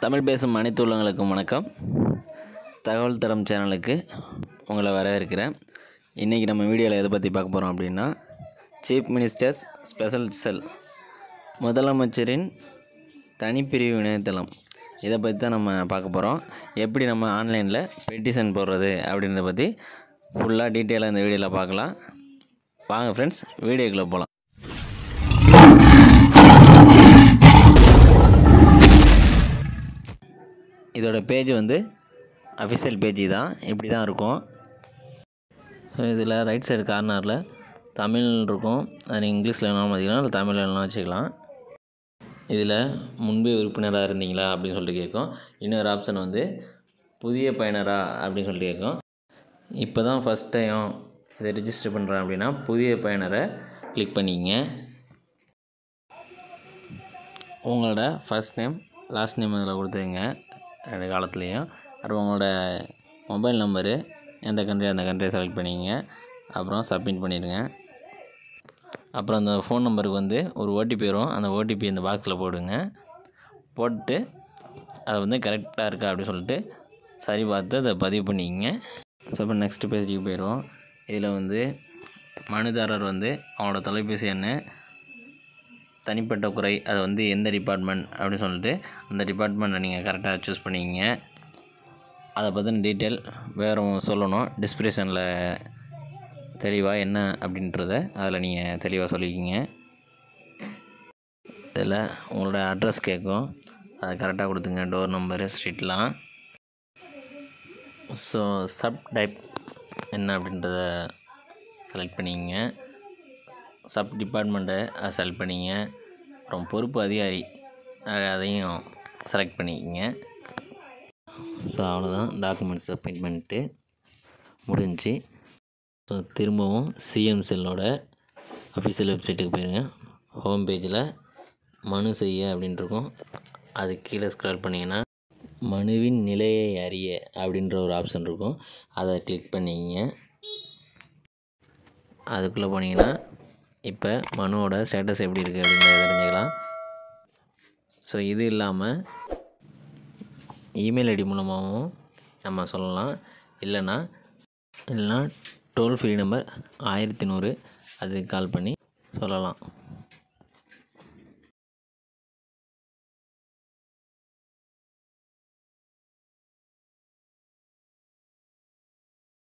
தமிழ் பேசும் அனைத்து உள்ளங்களுக்கும் வணக்கம் தகவல் தரம் சேனலுக்கு உங்களை வரவேற்கிறேன் இன்றைக்கி நம்ம வீடியோவில் எதை பற்றி பார்க்க போகிறோம் அப்படின்னா சீஃப் மினிஸ்டர்ஸ் ஸ்பெஷல் செல் முதலமைச்சரின் தனிப்பிரிவு இணையதளம் இதை பற்றி தான் நம்ம பார்க்க போகிறோம் எப்படி நம்ம ஆன்லைனில் பெட்டிஷன் போடுறது அப்படின்றத பற்றி ஃபுல்லாக டீட்டெயிலாக இந்த வீடியோவில் பார்க்கலாம் வாங்க ஃப்ரெண்ட்ஸ் வீடியோக்குள்ளே போகலாம் இதோட பேஜ் வந்து அஃபிஷியல் பேஜ் தான் இப்படி தான் இருக்கும் ஸோ இதில் ரைட் சைடு கார்னரில் தமிழ் இருக்கும் அது நீங்கள் இங்கிலீஷில் வேணாலும் வச்சுக்கலாம் இல்லை தமிழ் வேணாலும் வச்சுக்கலாம் இதில் முன்பே உறுப்பினராக இருந்தீங்களா அப்படின்னு சொல்லிட்டு கேட்கும் இன்னொரு ஆப்ஷன் வந்து புதிய பயனரா அப்படின்னு சொல்லிட்டு கேட்கும் இப்போ தான் ஃபஸ்ட் டைம் இதை ரிஜிஸ்டர் பண்ணுறேன் அப்படின்னா புதிய பயனரை கிளிக் பண்ணிக்கங்க உங்களோட ஃபர்ஸ்ட் நேம் லாஸ்ட் நேம் இதில் கொடுத்துருங்க ரெண்டு காலத்துலேயும் அப்புறம் உங்களோட மொபைல் நம்பரு எந்த கண்ட்ரி அந்த கண்ட்ரியை செலக்ட் பண்ணிக்கங்க அப்புறம் சப்மிட் பண்ணிடுங்க அப்புறம் அந்த ஃபோன் நம்பருக்கு வந்து ஒரு ஓடிபி வரும் அந்த ஓடிபி இந்த பாக்ஸில் போடுங்க போட்டு அது வந்து கரெக்டாக இருக்கா அப்படின்னு சொல்லிட்டு சரி பார்த்து அதை பதிவு பண்ணிக்கங்க ஸோ இப்போ நெக்ஸ்ட் பேஜுக்கு போயிடுவோம் இதில் வந்து மனுதாரர் வந்து அவனோட தொலைபேசி எண்ணை தனிப்பட்ட குறை அது வந்து எந்த டிபார்ட்மெண்ட் அப்படின்னு சொல்லிட்டு அந்த டிபார்ட்மெண்ட்டை நீங்கள் கரெக்டாக சூஸ் பண்ணிக்கிங்க அதை பற்றின டீட்டெயில் வேறு சொல்லணும் டிஸ்கிரிப்ஷனில் தெளிவாக என்ன அப்படின்றத அதில் நீங்கள் தெளிவாக சொல்லிக்கிங்க இதில் உங்களோட அட்ரஸ் கேட்கும் அதை கரெக்டாக கொடுத்துங்க டோர் நம்பரு ஸ்ட்ரீட்லாம் ஸோ சப் டைப் என்ன அப்படின்றத செலக்ட் பண்ணிக்கங்க சப் டிபார்ட்மெண்ட்டை செலக்ட் பண்ணிங்க அப்புறம் பொறுப்பு அதிகாரி அஹ் அதையும் செலக்ட் பண்ணிக்கங்க ஸோ அவ்வளோதான் டாக்குமெண்ட் சப்மிட் பண்ணிட்டு முடிஞ்சு ஸோ திரும்பவும் சிஎம் செல்லோட அஃபிஷியல் வெப்சைட்டுக்கு போயிருங்க ஹோம் பேஜில் மனு செய்ய அப்படின்ட்டு இருக்கும் அது கீழே ஸ்க்ரால் பண்ணிங்கன்னா மனுவின் நிலையை அறிய அப்படின்ற ஒரு ஆப்ஷன் இருக்கும் அதை கிளிக் பண்ணிக்கங்க அதுக்குள்ளே போனீங்கன்னா இப்போ மனுவோட ஸ்டேட்டஸ் எப்படி இருக்குது அப்படின்றத தெரிஞ்சுக்கலாம் ஸோ இது இல்லாமல் இமெயில் ஐடி மூலமாகவும் நம்ம சொல்லலாம் இல்லைன்னா இல்லைன்னா டோல் ஃப்ரீ நம்பர் ஆயிரத்தி நூறு அதுக்கு கால் பண்ணி சொல்லலாம்